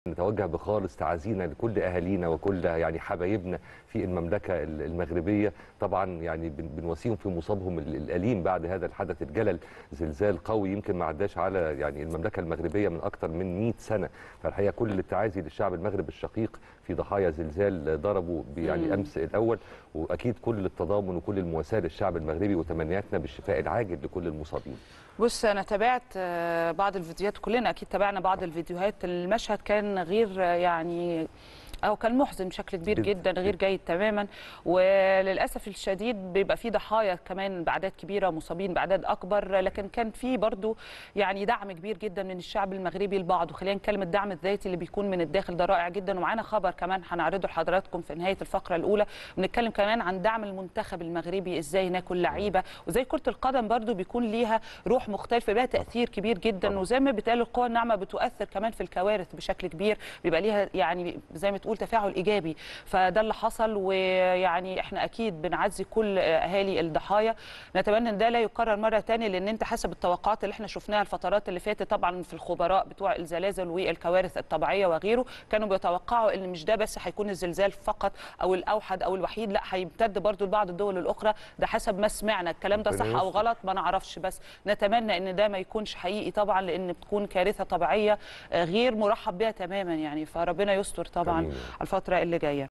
نتوجه بخالص تعازينا لكل اهالينا وكل يعني حبايبنا في المملكه المغربيه طبعا يعني بن- بنواسيهم في مصابهم ال- الاليم بعد هذا الحدث الجلل زلزال قوي يمكن ما عداش على يعني المملكه المغربيه من اكثر من 100 سنه فالحقيقه كل التعازي للشعب المغرب الشقيق في ضحايا زلزال ضربوا يعني مم. امس الاول واكيد كل التضامن وكل المواساه للشعب المغربي وتمنياتنا بالشفاء العاجل لكل المصابين بص انا تابعت آه، بعض الفيديوهات كلنا اكيد تابعنا بعض الفيديوهات المشهد كان غير آه، يعني او كان محزن بشكل كبير جداً. جدا غير جيد تماما وللاسف الشديد بيبقى في ضحايا كمان باعداد كبيره مصابين باعداد اكبر لكن كان في برضو يعني دعم كبير جدا من الشعب المغربي لبعض وخلينا نتكلم الدعم الذاتي اللي بيكون من الداخل ده رائع جدا ومعانا خبر كمان هنعرضه لحضراتكم في نهايه الفقره الاولى بنتكلم كمان عن دعم المنتخب المغربي ازاي هناك اللعيبه وزي كره القدم برضو بيكون ليها روح مختلفه لها تاثير كبير جدا طبعاً. وزي ما بيتقال القوى الناعمه بتؤثر كمان في الكوارث بشكل كبير بيبقى ليها يعني زي ما تقول تفاعل ايجابي فده اللي حصل ويعني احنا اكيد بنعزي كل اهالي الضحايا نتمنى ان ده لا يكرر مره تانية لان انت حسب التوقعات اللي احنا شفناها الفترات اللي فاتت طبعا في الخبراء بتوع الزلازل والكوارث الطبيعيه وغيره كانوا بيتوقعوا ان مش ده بس هيكون الزلزال فقط او الاوحد او الوحيد لا هيمتد برضو لبعض الدول الاخرى ده حسب ما سمعنا الكلام ده صح ربنا او يستر. غلط ما نعرفش بس نتمنى ان ده ما يكونش حقيقي طبعا لان بتكون كارثه طبيعيه آه، غير مرحب بها تماما يعني فربنا يستر طبعا آمين. الفتره اللي جايه